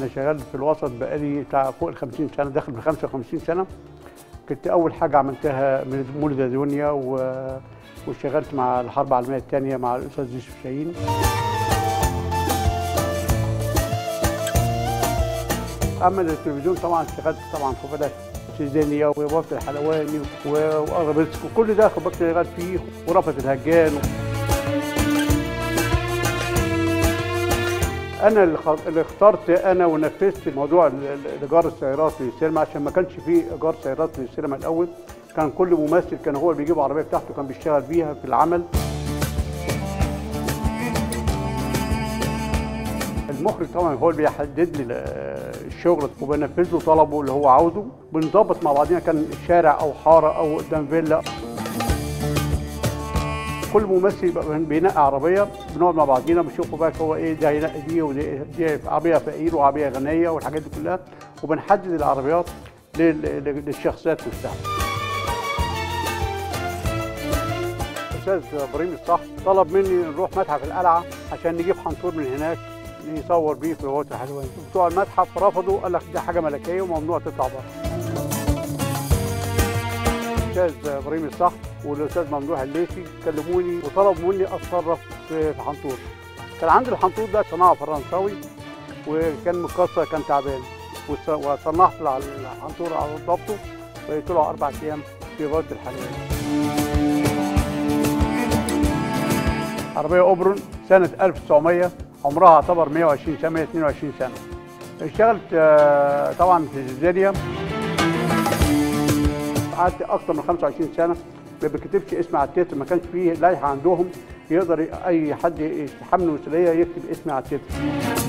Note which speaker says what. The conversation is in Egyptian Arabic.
Speaker 1: انا شغال في الوسط بقالي بتاع فوق ال 50 سنه داخل في 55 سنه كنت اول حاجه عملتها من مولد دنيا و... واشتغلت مع الحرب العالميه الثانيه مع الاستاذ يوسف شاهين اما التلفزيون طبعا اشتغلت طبعا في بلد سيزانيا ووفد الحلواني وارابيسك وكل ده كنت شغال فيه ورفت الهجان انا اللي خ- اللي اخترت انا ونفذت موضوع ال- ال- ايجار السيارات للسينما عشان ما كانش فيه ايجار سيارات للسينما الاول كان كل ممثل كان هو اللي بيجيب العربيه بتاعته كان بيشتغل بيها في العمل المخرج طبعا هو اللي بيحدد لي ال- الشغل وبنفذ له طلبه اللي هو عاوزه بنظبط مع بعضينا كان شارع او حاره او قدام فيلا كل ممثل يبقى بينقي عربيه بنقعد مع بعضينا بنشوفوا بقى هو ايه ده هينقي دي ودي دي عربيه فقير وعربيه غنيه والحاجات دي كلها وبنحدد العربيات لل- لل- للشخصيات نفسها. الاستاذ ابراهيم الصح طلب مني نروح متحف القلعه عشان نجيب حنطور من هناك نصور بيه في الوقت الحلواني بتوع المتحف رفضوا قال لك ده حاجه ملكيه وممنوع تطلع بره الاستاذ ابراهيم الصح والاستاذ ممدوح الليثي كلموني وطلبوا مني اتصرف في في حنطور كان عندي الحنطور ده صناعه فرنساوي وكان متكسر كان تعبان وص- وصنعت على الحنطور على ضبطه طلعوا اربع ايام في غايه الحلواني عربيه اوبرون سنه 1900 عمرها يعتبر 120 سنه 122 سنه اشتغلت آه، طبعا في زيزانيا قعدت اكتر من 25 سنه ما بكتبش اسمي على التتر ما كانش فيه لائحه عندهم يقدر اي حد يتحمل مسؤوليه يكتب اسمي على التتر